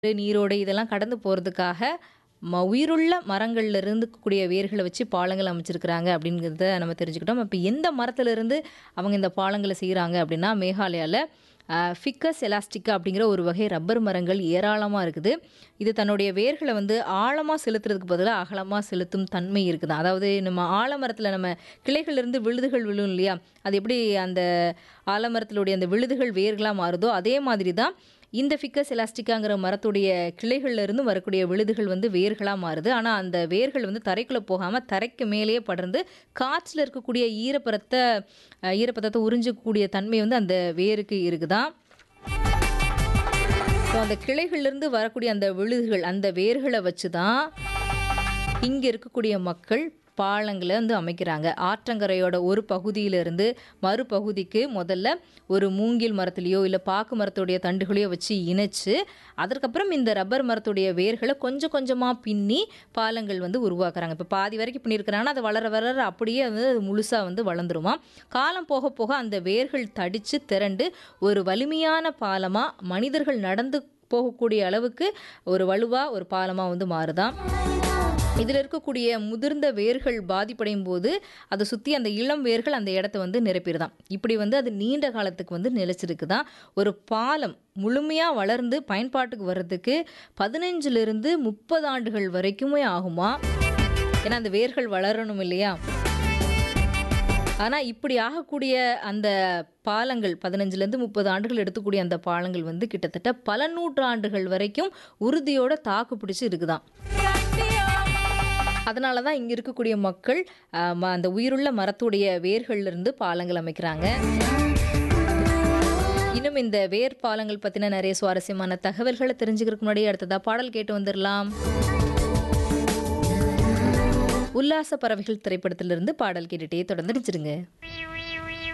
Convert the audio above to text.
நீரோடை இதெல்லாம் கடந்து போறதுக்காக ம உயிருள்ள மரங்கள்ல இருந்து இருக்கக்கூடிய வேர்கள வச்சு பாலங்கள் அமைச்சிருக்கிறாங்க அப்படிங்கிறத நம்ம தெரிஞ்சுக்கிட்டோம். அப்ப எந்த மரத்திலிருந்து அவங்க இந்த பாலங்கள செய்றாங்க அப்படின்னா, மேகாலயால அ ஃபிக்கஸ் எலாஸ்டிகா அப்படிங்கிற ஒரு வகை ரப்பர் மரங்கள் ஏராளமா இருக்குது. இது தன்னுடைய வேர்கள வந்து ஆழமா செலுத்துறதுக்கு பதிலா அகலமா செலுத்தும் தன்மை இருக்குதாம். அதாவது நம்ம ஆலமரத்தில நம்ம கிளைகள்லேருந்து விழுதுகள் விழும் இல்லையா? அது எப்படி அந்த ஆலமரத்தினுடைய அந்த விழுதுகள் வேர்களா மாறுதோ, அதே மாதிரி தான் இந்த ஃபிக்கஸ் எலாஸ்டிகாங்கிற மரத்துடைய கிளைகள்ல இருந்து வரக்கூடிய விழுதுகள் வந்து வேர்களா மாறுது. ஆனா அந்த வேர்கள் வந்து தரைக்குள்ள போகாம தரைக்கு மேலேயே படர்ந்து காற்றுல இருக்கக்கூடிய ஈரப்பதத்த அ ஈரப்பதத்த உறிஞ்சக்கூடிய தன்மை வந்து அந்த வேருக்கு இருக்குதாம். ஸோ அந்த கிளைகள்லேருந்து வரக்கூடிய அந்த விழுதுகள், அந்த வேர்கள வச்சு தான் இங்க இருக்கக்கூடிய மக்கள் பாலங்கள வந்து அமைக்கிறாங்க. ஆற்றங்கரையோட ஒரு பகுதியிலிருந்து மறுபகுதிக்கு முதல்ல ஒரு மூங்கில் மரத்திலயோ, இல்ல பாக்கு மரத்துடைய தண்டுகளையோ வச்சு இணைச்சு, அதற்கப்புறம் இந்த ரப்பர் மரத்துடைய வேர்கள கொஞ்சம் கொஞ்சமா பின்னி பாலங்கள் வந்து உருவாக்குறாங்க. இப்ப பாதி வரைக்கும் பின்னியிருக்கிறாங்கன்னா, அது வளர வளர அப்படியே வந்து அது முழுசா வந்து வளர்ந்துருமாம். காலம் போக போக அந்த வேர்கள் தடிச்சு திரண்டு ஒரு வலிமையான பாலமா மனிதர்கள் நடந்து போகக்கூடிய அளவுக்கு ஒரு வலுவா ஒரு பாலமா வந்து மாறுதாம். இதில இருக்கக்கூடிய முதிர்ந்த வேர்கள் பாதிப்படையும்போது, அத சுத்தி அந்த இளம் வேர்கள் அந்த இடத்த வந்து நிரப்பிருதாம். இப்படி வந்து அது நீண்ட காலத்துக்கு வந்து நிலைச்சிருக்குதாம். ஒரு பாலம் முழுமையா வளர்ந்து பயன்பாட்டுக்கு வர்றதுக்கு 15லிருந்து 30 ஆண்டுகள் வரைக்குமே ஆகுமாம். ஏன்னா அந்த வேர்கள் வளரணும் இல்லையா? ஆனா இப்படி ஆகக்கூடிய அந்த பாலங்கள் 15லேருந்து 30 ஆண்டுகள் எடுத்துக்கூடிய அந்த பாலங்கள் வந்து கிட்டத்தட்ட பல நூற்றாண்டுகள் வரைக்கும் உறுதியோட தாக்கு பிடிச்சு இருக்குதாம். அதனால தான் இங்க இருக்கக்கூடிய மக்கள் அ ம அந்த உயிருள்ள மரத்துடைய வேர்கள்லேருந்து பாலங்கள் அமைக்கிறாங்க. இன்னும் இந்த வேர் பாலங்கள் பத்தின நிறைய சுவாரஸ்யமான தகவல்கள தெரிஞ்சுக்கிறதுக்கு முன்னாடி அடுத்ததா பாடல் கேட்டு வந்துரலாம். உல்லாச பறவைகள் திரைப்படத்திலிருந்து பாடல் கேட்டுட்டே தொடர்ந்து நிச்சிருங்க.